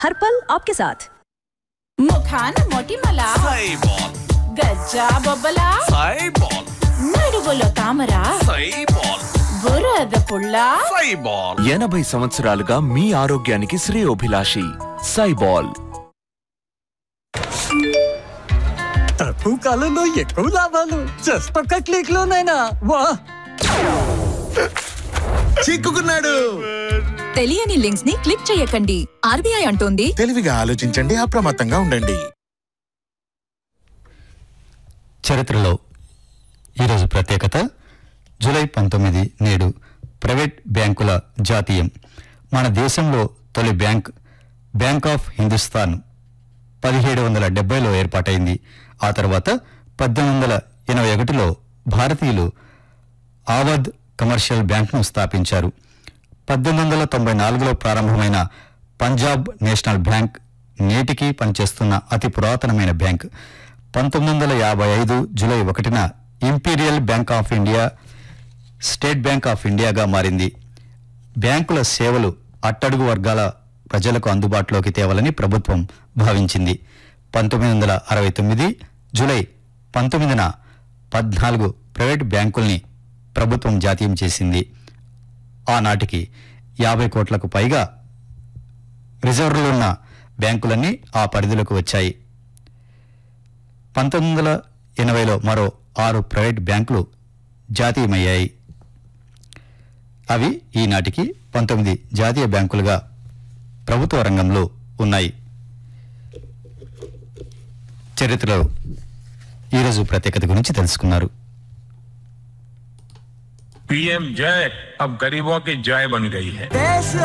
हर पल आपके साथ ముఖాన మొటిమల సైబాల్ గజ్జా బొబ్బల సైబాల్ నడువులో తామర సైబాల్ బురద పుల్ల సైబాల్ ఎనభై సంవత్సరాలుగా మీ ఆరోగ్యానికి శ్రేయోభిలాషి సైబాల్ తక్కువ కాలంలో ఎక్కువ లాభాలు జస్ట్ ఒక్క క్లిక్ లోనైనా వా చిక్కుకున్నాడు తెలియని లింక్స్ ని క్లిక్ చేయకండి ఆర్బీఐ అంటోంది తెలివిగా ఆలోచించండి అప్రమత్తంగా ఉండండి చరిత్రలో ఈరోజు ప్రత్యేకత జూలై పంతొమ్మిది నేడు ప్రైవేట్ బ్యాంకుల జాతీయం మన దేశంలో తొలి బ్యాంక్ బ్యాంక్ ఆఫ్ హిందుస్థాన్ పదిహేడు వందల డెబ్బైలో ఏర్పాటైంది ఆ తర్వాత పద్దెనిమిది వందల ఎనభై ఒకటిలో భారతీయులు ఆవద్ కమర్షియల్ బ్యాంక్ను స్థాపించారు పద్దెనిమిది వందల తొంభై నాలుగులో ప్రారంభమైన పంజాబ్ నేషనల్ బ్యాంక్ నేటికి పనిచేస్తున్న అతి పురాతనమైన బ్యాంక్ పంతొమ్మిది వందల యాభై ఐదు జూలై ఒకటిన Imperial Bank of India State Bank of ఇండియాగా మారింది బ్యాంకుల సేవలు అట్టడుగు వర్గాల ప్రజలకు అందుబాటులోకి తేవాలని ప్రభుత్వం భావించింది పంతొమ్మిది వందల అరవై తొమ్మిది జూలై పంతొమ్మిదిన పద్నాలుగు ప్రైవేట్ బ్యాంకుల్ని ప్రభుత్వం జాతీయం చేసింది ఆనాటికి యాభై కోట్లకు పైగా రిజర్వులున్న బ్యాంకులన్నీ ఆ పరిధిలోకి వచ్చాయి పంతొమ్మిది వందల ఎనభైలో మరో ఆరు ప్రైవేట్ బ్యాంకులు జాతీయమయ్యాయి అవి ఈనాటికి పంతొమ్మిది జాతీయ బ్యాంకులుగా ప్రభుత్వ రంగంలో ఉన్నాయి చరిత్రలో ఈరోజు ప్రత్యేకత గురించి తెలుసుకున్నారు पीएम जय अब गरीबों की जय बन गई है